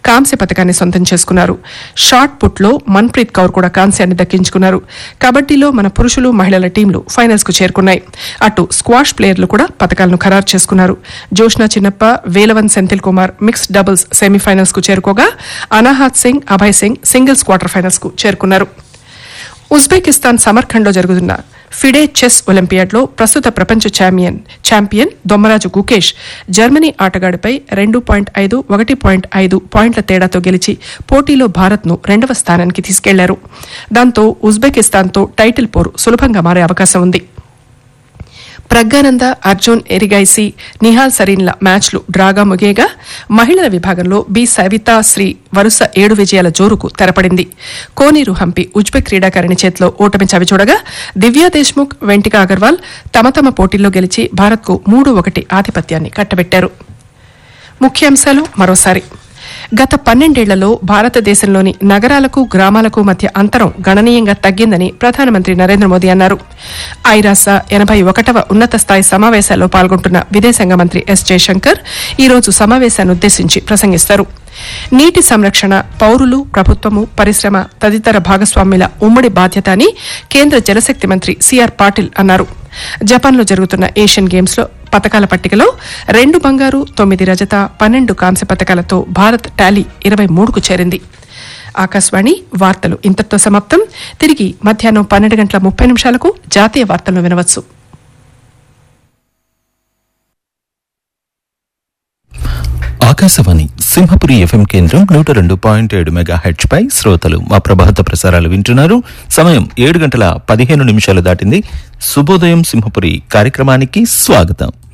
కాంస్య పథకాన్ని సొంతం చేసుకున్నారు షార్ట్ పుట్లో మన్ప్రీత్ కౌర్ కూడా కాంస్యాన్ని దక్కించుకున్నారు కబడ్డీలో మన పురుషులు మహిళల టీంలు ఫైనల్స్ కు చేరుకున్నాయి అటు స్క్వాష్ ప్లేయర్లు కూడా పథకాలను ఖరారు చేసుకున్నారు Joshna Chinappa Velavan Senthil Kumar mixed doubles semifinals కు చేరుకోగా Anahat Singh Abhay Singh singles quarter finals కు చేరుకున్నారు ఉజ్బెకిస్తాన్ సమర్ఖండ్లో జరుగుతున్న ఫిడే చెస్ ఒలింపియాడ్లో ప్రస్తుత ప్రపంచ champion champion Dommaraju Gukesh Germany ఆటగాడిపై రెండు పాయింట్ ఐదు ఒకటి పాయింట్ ఐదు పాయింట్ల తేడాతో గెలిచి పోటీలో భారత్ను రెండవ స్థానానికి తీసుకెళ్లారు దాంతో ఉజ్బెకిస్తాన్తో టైటిల్ పోరు సులభంగా మారే అవకాశం ఉంది ప్రజ్ఞానంద అర్జున్ ఎరిగైసి నిహాల్ సరీన్ల మ్యాచ్లు డ్రాగా ముగియగా మహిళల విభాగంలో బి సవితా శ్రీ వరుస ఏడు విజయాల జోరుకు తెరపడింది కోనేరు హంపి ఉజ్బెక్ క్రీడాకారిణి చేతిలో ఓటమి చవిచూడగా దివ్యా దేశ్ముఖ్ వెంటికా అగర్వాల్ తమ తమ పోటీల్లో గెలిచి భారత్కు మూడు ఒకటి ఆధిపత్యాన్ని కట్టబెట్టారు ముఖ్యాంశాలు మరోసారి గత పన్నెండేళ్లలో భారతదేశంలోని నగరాలకు గ్రామాలకు మధ్య అంతరం గణనీయంగా తగ్గిందని ప్రధానమంత్రి నరేంద్ర మోదీ అన్నారు ఐరాస ఎనభై ఒకటవ ఉన్నత స్థాయి సమావేశాల్లో పాల్గొంటున్న విదేశాంగ మంత్రి ఎస్ జయశంకర్ ఈరోజు సమావేశాన్ని ఉద్దేశించి ప్రసంగిస్తారు నీటి సంరక్షణ పౌరులు ప్రభుత్వము పరిశ్రమ తదితర భాగస్వామ్యుల ఉమ్మడి బాధ్యత అని కేంద్ర జలశక్తి మంత్రి సిఆర్ పాటిల్ అన్నారు జపాన్లో జరుగుతున్న ఏషియన్ గేమ్స్ లో పతకాల పట్టికలో రెండు బంగారు తొమ్మిది రజత పన్నెండు కాంస్య పతకాలతో భారత్ టాలీ ఇరవై మూడుకు చేరింది ఆకాశవాణి వార్తలు ఇంతటితో సమాప్తం తిరిగి మధ్యాహ్నం పన్నెండు గంటల ముప్పై నిమిషాలకు జాతీయ వార్తలను వినవచ్చు ఆకాశవాణి సింహపురి ఎఫ్ఎం కేంద్రం నూట రెండు పాయింట్ ఏడు మెగా హెచ్ పై శ్రోతలు మా ప్రభాత ప్రసారాలు వింటున్నారు సమయం ఏడు గంటల పదిహేను నిమిషాలు దాటింది శుభోదయం సింహపురి కార్యక్రమానికి స్వాగతం